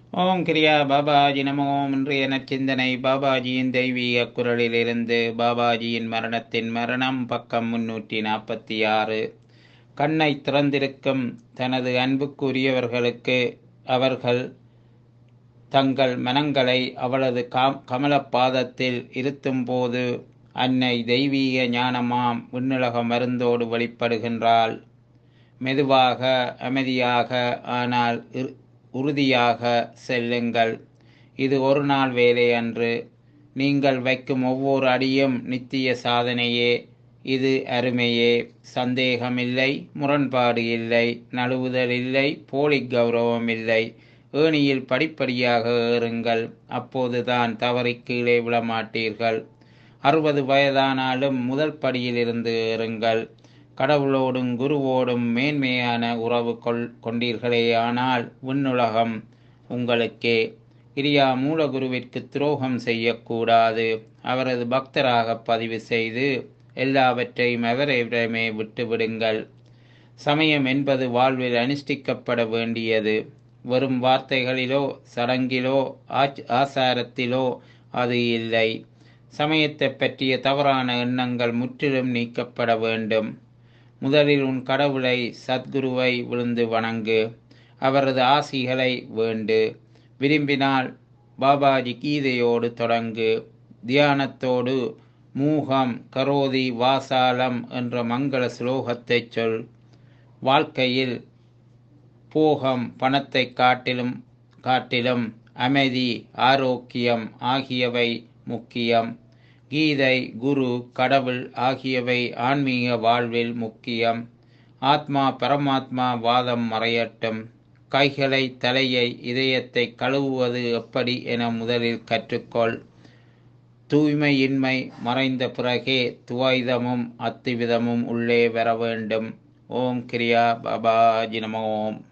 ஓம் கிரியா பாபாஜி நமோ இன்றைய நற்சிந்தனை பாபாஜியின் தெய்வீக குரலிலிருந்து பாபாஜியின் மரணத்தின் மரணம் பக்கம் முன்னூற்றி நாற்பத்தி ஆறு கண்ணை திறந்திருக்கும் தனது அன்புக்குரியவர்களுக்கு அவர்கள் தங்கள் மனங்களை அவளது காம் கமலப்பாதத்தில் இருத்தும் போது அன்னை தெய்வீக ஞானமாம் விண்ணுலக மருந்தோடு வெளிப்படுகின்றாள் மெதுவாக அமைதியாக ஆனால் இரு- உறுதியாக செல்லுங்கள் இது ஒரு நாள் வேலை அன்று நீங்கள் வைக்கும் ஒவ்வொரு அடியும் நித்திய சாதனையே இது அருமையே சந்தேகமில்லை முரண்பாடு இல்லை நழுவுதல் இல்லை போலி கௌரவம் இல்லை ஏணியில் படிப்படியாக ஏறுங்கள் அப்போதுதான் தவறி கீழே விழமாட்டீர்கள் அறுபது வயதானாலும் முதல் படியிலிருந்து ஏறுங்கள் கடவுளோடும் குருவோடும் மேன்மையான உறவு கொள் கொண்டீர்களேயானால் விண்ணுலகம் உங்களுக்கே கிரியா மூலகுருவிற்கு துரோகம் செய்யக்கூடாது அவரது பக்தராக பதிவு செய்து எல்லாவற்றையும் அவரிடமே விட்டுவிடுங்கள் சமயம் என்பது வாழ்வில் அனுஷ்டிக்கப்பட வேண்டியது வெறும் வார்த்தைகளிலோ சடங்கிலோ ஆச் ஆசாரத்திலோ அது இல்லை சமயத்தை பற்றிய தவறான எண்ணங்கள் முற்றிலும் நீக்கப்பட வேண்டும் முதலில் உன் கடவுளை சத்குருவை விழுந்து வணங்கு அவரது ஆசிகளை வேண்டு விரும்பினால் பாபாஜி கீதையோடு தொடங்கு தியானத்தோடு மூகம் கரோதி வாசாலம் என்ற மங்கள ஸ்லோகத்தைச் சொல் வாழ்க்கையில் போகம் பணத்தை காட்டிலும் காட்டிலும் அமைதி ஆரோக்கியம் ஆகியவை முக்கியம் கீதை குரு கடவுள் ஆகியவை ஆன்மீக வாழ்வில் முக்கியம் ஆத்மா பரமாத்மா வாதம் மறையட்டும் கைகளை தலையை இதயத்தை கழுவுவது எப்படி என முதலில் கற்றுக்கொள் தூய்மையின்மை மறைந்த பிறகே துவைதமும் அத்திவிதமும் உள்ளே வர வேண்டும் ஓம் கிரியா பாபாஜி நம ஓம்